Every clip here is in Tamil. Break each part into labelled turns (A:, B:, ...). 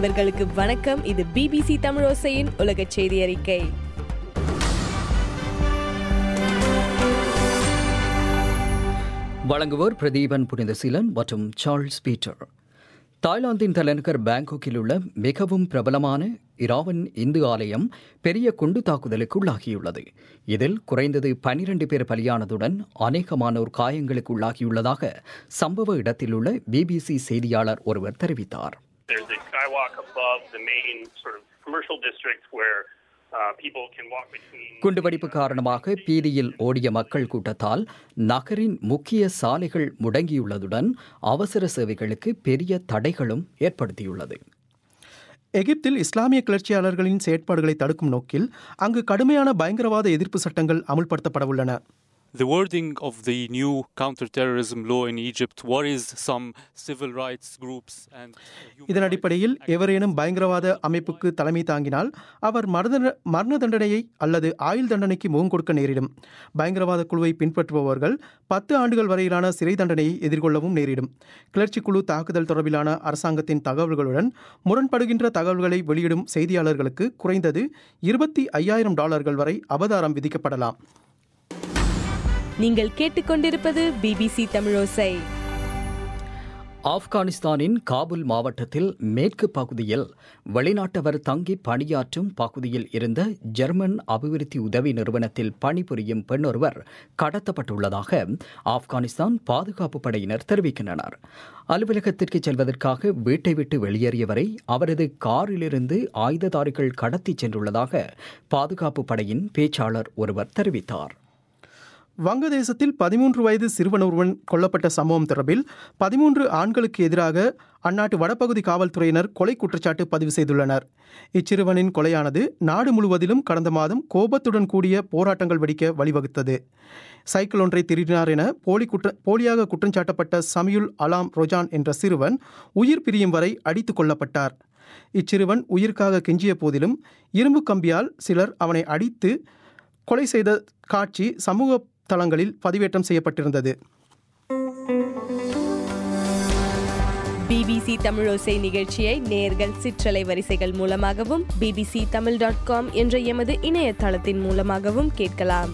A: நண்பர்களுக்கு வணக்கம் இது பிபிசி தமிழோசையின் உலக செய்தி அறிக்கை
B: வழங்குவோர் பிரதீபன் புனிதசீலன் மற்றும் சார்ல்ஸ் பீட்டர் தாய்லாந்தின் தலைநகர் பேங்காக்கில் உள்ள மிகவும் பிரபலமான இராவன் இந்து ஆலயம் பெரிய குண்டு தாக்குதலுக்கு உள்ளாகியுள்ளது இதில் குறைந்தது பனிரெண்டு பேர் பலியானதுடன் அநேகமானோர் காயங்களுக்கு உள்ளாகியுள்ளதாக சம்பவ இடத்தில் உள்ள பிபிசி செய்தியாளர் ஒருவர் தெரிவித்தார்
C: There's a skywalk above the main sort of commercial district where uh, people can walk between.
B: குண்டுவெடிப்பு காரணமாக பீதியில் ஓடிய மக்கள் கூட்டத்தால் நகரின் முக்கிய சாலைகள் முடங்கியுள்ளதுடன் அவசர சேவைகளுக்கு பெரிய தடைகளும் ஏற்படுத்தியுள்ளது
D: எகிப்தில் இஸ்லாமிய கிளர்ச்சியாளர்களின் செயற்பாடுகளை தடுக்கும் நோக்கில் அங்கு கடுமையான பயங்கரவாத எதிர்ப்பு சட்டங்கள் அமுல்படுத்தப்பட உள்ளன
E: The wording of the new counterterrorism law in Egypt worries some civil rights groups and human
D: இதன் அடிப்படையில் எவரேனும் பயங்கரவாத அமைப்புக்கு தலைமை தாங்கினால் அவர் மரண மரண தண்டனையை அல்லது ஆயுள் தண்டனைக்கு முகம் கொடுக்க நேரிடும் பயங்கரவாத குழுவை பின்பற்றுபவர்கள் பத்து ஆண்டுகள் வரையிலான சிறை தண்டனையை எதிர்கொள்ளவும் நேரிடும் கிளர்ச்சி குழு தாக்குதல் தொடர்பிலான அரசாங்கத்தின் தகவல்களுடன் முரண்படுகின்ற தகவல்களை வெளியிடும் செய்தியாளர்களுக்கு குறைந்தது இருபத்தி ஐயாயிரம் டாலர்கள் வரை அபதாரம் விதிக்கப்படலாம்
A: நீங்கள் கேட்டுக்கொண்டிருப்பது பிபிசி தமிழோசை
B: ஆப்கானிஸ்தானின் காபுல் மாவட்டத்தில் மேற்கு பகுதியில் வெளிநாட்டவர் தங்கி பணியாற்றும் பகுதியில் இருந்த ஜெர்மன் அபிவிருத்தி உதவி நிறுவனத்தில் பணிபுரியும் பெண்ணொருவர் கடத்தப்பட்டுள்ளதாக ஆப்கானிஸ்தான் பாதுகாப்பு படையினர் தெரிவிக்கின்றனர் அலுவலகத்திற்கு செல்வதற்காக வீட்டை விட்டு வெளியேறியவரை அவரது காரிலிருந்து ஆயுததாரிகள் கடத்திச் சென்றுள்ளதாக பாதுகாப்பு படையின் பேச்சாளர் ஒருவர் தெரிவித்தார்
D: வங்கதேசத்தில் பதிமூன்று வயது சிறுவன் ஒருவன் கொல்லப்பட்ட சம்பவம் தொடர்பில் பதிமூன்று ஆண்களுக்கு எதிராக அந்நாட்டு வடபகுதி காவல்துறையினர் கொலை குற்றச்சாட்டு பதிவு செய்துள்ளனர் இச்சிறுவனின் கொலையானது நாடு முழுவதிலும் கடந்த மாதம் கோபத்துடன் கூடிய போராட்டங்கள் வெடிக்க வழிவகுத்தது சைக்கிள் ஒன்றை திருடினார் என போலி குற்ற போலியாக குற்றஞ்சாட்டப்பட்ட சமியுல் அலாம் ரொஜான் என்ற சிறுவன் உயிர் பிரியும் வரை அடித்துக் கொல்லப்பட்டார் இச்சிறுவன் உயிர்க்காக கெஞ்சிய போதிலும் இரும்பு கம்பியால் சிலர் அவனை அடித்து கொலை செய்த காட்சி சமூக தளங்களில் பதிவேற்றம் செய்யப்பட்டிருந்தது
A: பிபிசி தமிழோசை நிகழ்ச்சியை நேர்கள் சிற்றலை வரிசைகள் மூலமாகவும் பிபிசி தமிழ் டாட் காம் என்ற எமது இணையதளத்தின் மூலமாகவும் கேட்கலாம்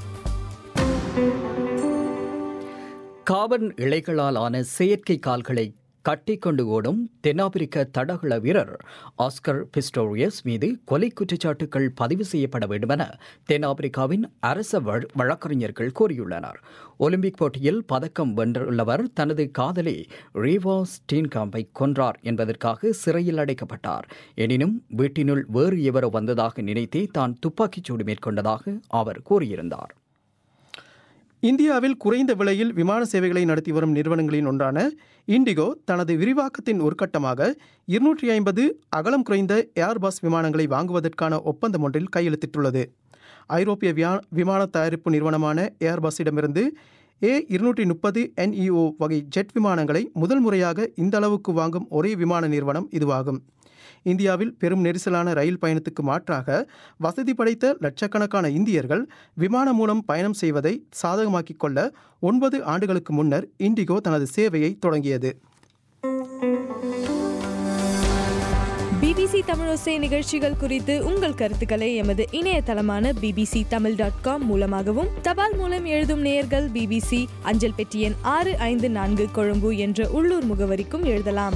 B: காபன் இழைகளால் ஆன செயற்கை கால்களை கட்டிக்கொண்டு ஓடும் தென்னாப்பிரிக்க தடகள வீரர் ஆஸ்கர் பிஸ்டோரியஸ் மீது கொலை குற்றச்சாட்டுகள் பதிவு செய்யப்பட வேண்டுமென தென்னாப்பிரிக்காவின் அரச வழ- வழக்கறிஞர்கள் கூறியுள்ளனர் ஒலிம்பிக் போட்டியில் பதக்கம் வென்றுள்ளவர் தனது காதலி ரீவா ஸ்டீன்காம்பை கொன்றார் என்பதற்காக சிறையில் அடைக்கப்பட்டார் எனினும் வீட்டினுள் வேறு எவரோ வந்ததாக நினைத்தே தான் துப்பாக்கிச்சூடு மேற்கொண்டதாக அவர் கூறியிருந்தார்
D: இந்தியாவில் குறைந்த விலையில் விமான சேவைகளை நடத்தி வரும் நிறுவனங்களின் ஒன்றான இண்டிகோ தனது விரிவாக்கத்தின் ஒரு கட்டமாக இருநூற்றி ஐம்பது அகலம் குறைந்த ஏர்பஸ் விமானங்களை வாங்குவதற்கான ஒப்பந்தம் ஒன்றில் கையெழுத்திட்டுள்ளது ஐரோப்பிய வியா விமான தயாரிப்பு நிறுவனமான ஏர்பஸிடமிருந்து ஏ இருநூற்றி முப்பது என்இஓ வகை ஜெட் விமானங்களை முதல் முறையாக இந்த அளவுக்கு வாங்கும் ஒரே விமான நிறுவனம் இதுவாகும் இந்தியாவில் பெரும் நெரிசலான ரயில் பயணத்துக்கு மாற்றாக வசதி படைத்த லட்சக்கணக்கான இந்தியர்கள் விமானம் மூலம் பயணம் செய்வதை சாதகமாக்கிக் கொள்ள ஒன்பது ஆண்டுகளுக்கு முன்னர் இண்டிகோ தனது சேவையை தொடங்கியது
A: பிபிசி தமிழோசை நிகழ்ச்சிகள் குறித்து உங்கள் கருத்துக்களை எமது இணையதளமான பிபிசி தமிழ் டாட் காம் மூலமாகவும் தபால் மூலம் எழுதும் நேயர்கள் பிபிசி அஞ்சல் பெட்டி எண் ஆறு ஐந்து நான்கு கொழும்பு என்ற உள்ளூர் முகவரிக்கும் எழுதலாம்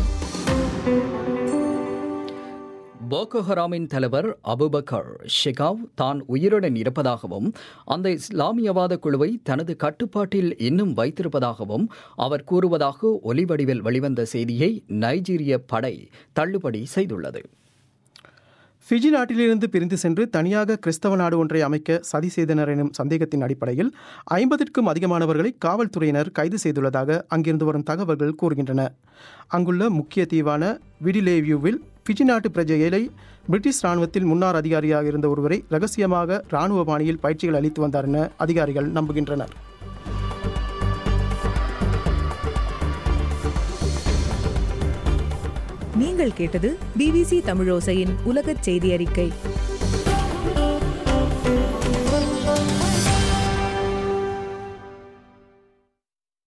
B: போகோ ஹராமின் தலைவர் அபுபக்கர் ஷிகாவ் தான் உயிருடன் இருப்பதாகவும் அந்த இஸ்லாமியவாத குழுவை தனது கட்டுப்பாட்டில் இன்னும் வைத்திருப்பதாகவும் அவர் கூறுவதாக ஒலிவடிவில் வெளிவந்த செய்தியை நைஜீரிய படை தள்ளுபடி செய்துள்ளது
D: ஃபிஜி நாட்டிலிருந்து பிரிந்து சென்று தனியாக கிறிஸ்தவ நாடு ஒன்றை அமைக்க சதி செய்தனர் எனும் சந்தேகத்தின் அடிப்படையில் ஐம்பதிற்கும் அதிகமானவர்களை காவல்துறையினர் கைது செய்துள்ளதாக அங்கிருந்து வரும் தகவல்கள் கூறுகின்றன அங்குள்ள முக்கிய தீவான விடிலேவியூவில் ஃபிஜி நாட்டு பிரஜைகளை பிரிட்டிஷ் ராணுவத்தில் முன்னாள் அதிகாரியாக இருந்த ஒருவரை ரகசியமாக ராணுவ பாணியில் பயிற்சிகள் அளித்து வந்தார் என அதிகாரிகள் நம்புகின்றனர்
F: நீங்கள் கேட்டது பிபிசி தமிழோசையின் உலகச் செய்தி அறிக்கை